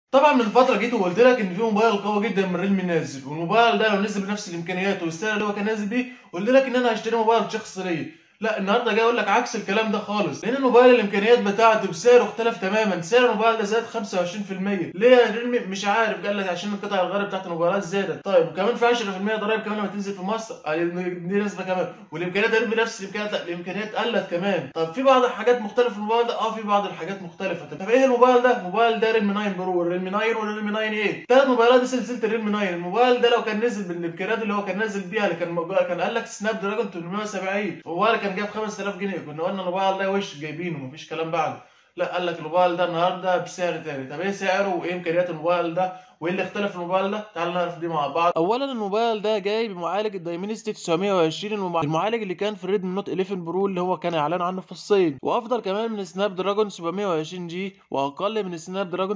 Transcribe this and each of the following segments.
طبعا من فتره جيت وقلت لك ان في موبايل قوي جدا من ريلمي نازل والموبايل ده لو نزل بنفس الامكانيات والسعر اللي هو كان نازل بيه قلت لك ان انا هشتري موبايل شخص ليا لا النهارده جاي اقول لك عكس الكلام ده خالص لان الموبايل الامكانيات بتاعته بسعره اختلف تماما سعر الموبايل ده زاد 25% ليه يا ريلمي مش عارف قال لك عشان القطع الغيار بتاعت الموبايلات زادت طيب وكمان في 10% ضرايب كمان لما تنزل في مصر آه، دي نسبه كمان والامكانيات ريلمي نفس الامكانيات لا الامكانيات قلت كمان طب في بعض الحاجات مختلفه في الموبايل ده اه في بعض الحاجات مختلفه طب ايه الموبايل ده الموبايل ده ريلمي 9 برو والريلمي 9 والريلمي 9 ايه ثلاث موبايلات دي سلسله الريلمي 9 الموبايل ده لو كان نزل بالامكانيات اللي هو كان نازل بيها اللي كان موجود- كان قال لك سناب دراجون 870 الموبايل كان جايب 5000 جنيه كنا قلنا الموبايل ده وش جايبينه مفيش كلام بعده لا قال لك الموبايل ده النهارده بسعر تاني طب ايه سعره وايه امكانيات الموبايل ده وايه اللي اختلف في الموبايل ده تعال نعرف دي مع بعض اولا الموبايل ده جاي بمعالج الدايمنستي 920 المع- المعالج اللي كان في الريدمي نوت 11 برو اللي هو كان اعلان عنه في الصين وافضل كمان من سناب دراجون 720 جي واقل من سناب دراجون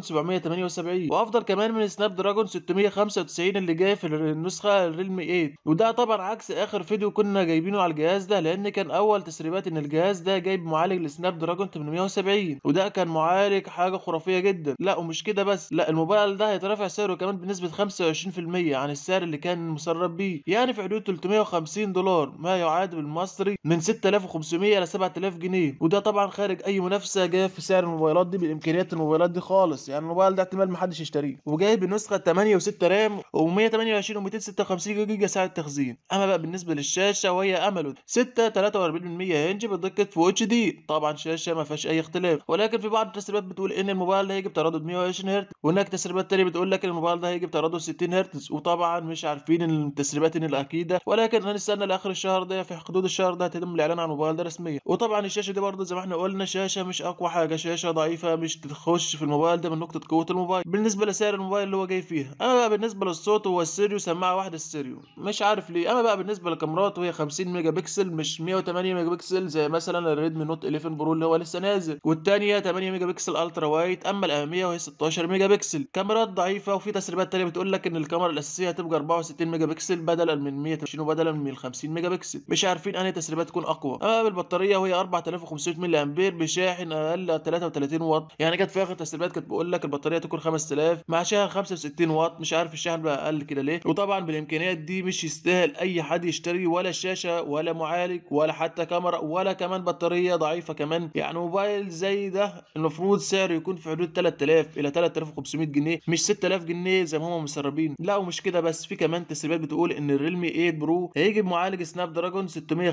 778 وافضل كمان من سناب دراجون 695 اللي جاي في النسخه الريلمي 8 وده طبعا عكس اخر فيديو كنا جايبينه على الجهاز ده لان كان اول تسريبات ان الجهاز ده جايب معالج السناب دراجون 870 وده كان معالج حاجه خرافيه جدا لا ومش كده بس لا الموبايل ده هيترفع سعره كمان بنسبه 25% عن السعر اللي كان مسرب بيه يعني في حدود 350 دولار ما يعادل بالمصري من 6500 الى 7000 جنيه وده طبعا خارج اي منافسه جايه في سعر الموبايلات دي بامكانيات الموبايلات دي خالص يعني الموبايل ده احتمال محدش يشتريه وجاي بنسخه 8 و6 رام و128 و256 جيجا سعه تخزين اما بقى بالنسبه للشاشه وهي امولود 6 43% هنج بدقه فول اتش دي طبعا شاشه ما فيهاش اي اختلاف ولكن في بعض التسريبات بتقول ان الموبايل ده هيجي بتردد 120 هرتز وهناك تسريبات تانية بتقول لك ان الموبايل ده هيجي بتردد 60 هرتز وطبعا مش عارفين ان التسريبات ان الاكيده ولكن هنستنى لاخر الشهر ده في حدود الشهر ده هيتم الاعلان عن الموبايل ده رسميا وطبعا الشاشه دي برضه زي ما احنا قلنا شاشه مش اقوى حاجه شاشه ضعيفه مش تخش في الموبايل ده من نقطه قوه الموبايل بالنسبه لسعر الموبايل اللي هو جاي فيها اما بقى بالنسبه للصوت هو الستيريو سماعه واحده ستيريو مش عارف ليه اما بقى بالنسبه للكاميرات وهي 50 ميجا بكسل مش 108 ميجا بكسل زي مثلا الريدمي نوت 11 برو اللي هو لسه نازل والثانيه 8 ميجا بكسل الترا وايد اما الاماميه وهي 16 ميجا بكسل كاميرات ضعيفه وفي تسريبات تانية بتقول لك ان الكاميرا الاساسيه هتبقى 64 ميجا بكسل بدلا من 120 وبدلا من 50 ميجا بكسل مش عارفين انهي تسريبات تكون اقوى اما بالبطاريه وهي 4500 ملي امبير بشاحن اقل 33 واط يعني كانت في اخر تسريبات كانت بتقول لك البطاريه تكون 5000 مع شاحن 65 واط مش عارف الشاحن بقى اقل كده ليه وطبعا بالامكانيات دي مش يستاهل اي حد يشتري ولا شاشه ولا معالج ولا حتى كاميرا ولا كمان بطاريه ضعيفه كمان يعني موبايل زي ده المفروض سعره يكون في حدود 3000 الى 3500 جنيه مش 6000 جنيه زي ما هم مسربين لا ومش كده بس في كمان تسريبات بتقول ان الريلمي 8 برو هيجي بمعالج سناب دراجون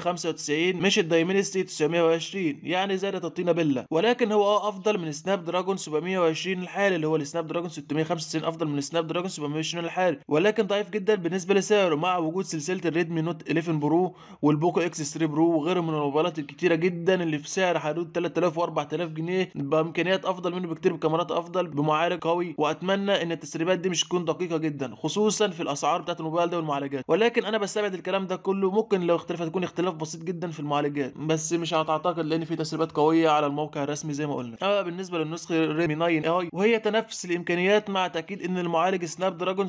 695 مش الدايمنستي 920 يعني زادت الطينه بله ولكن هو اه افضل من سناب دراجون 720 الحالي اللي هو السناب دراجون 695 افضل من سناب دراجون 720 الحالي ولكن ضعيف جدا بالنسبه لسعره مع وجود سلسله الريدمي نوت 11 برو والبوكو اكس 3 برو وغيره من الموبايلات الكتيره جدا اللي في سعر حدود 3000 و4000 جنيه بامكانيات افضل منه بكتير بكاميرات افضل بمعالج قوي واتمنى ان التسريبات دي مش تكون دقيقه جدا خصوصا في الاسعار بتاعت الموبايل ده والمعالجات ولكن انا بستبعد الكلام ده كله ممكن لو اختلفت تكون اختلاف بسيط جدا في المعالجات بس مش هتعتقد لان في تسريبات قويه على الموقع الرسمي زي ما قلنا اما بالنسبه للنسخه الريدمي 9 اي وهي تنافس الامكانيات مع تاكيد ان المعالج سناب دراجون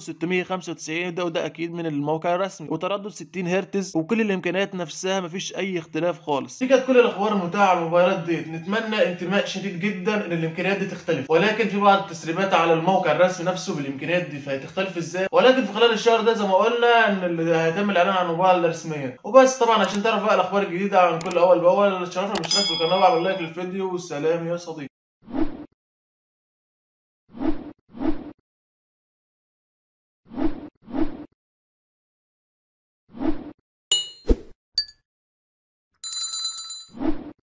695 ده وده اكيد من الموقع الرسمي وتردد 60 هرتز وكل الامكانيات نفسها مفيش اي اختلاف خالص دي كانت كل الاخبار المتاحه على الموبايلات دي نتمنى انتماء شديد جدا ان الامكانيات دي تختلف ولكن في بعض التسريبات على الموقع الرسمي نفسه بالامكانيات دي فهتختلف ازاي ولكن في خلال الشهر ده زي ما قلنا ان اللي هيتم الاعلان عن الموبايل ده رسميا وبس طبعا عشان تعرف بقى الاخبار الجديده عن كل اول باول شرفنا بالاشتراك في القناه واعمل لايك للفيديو والسلام يا صديقي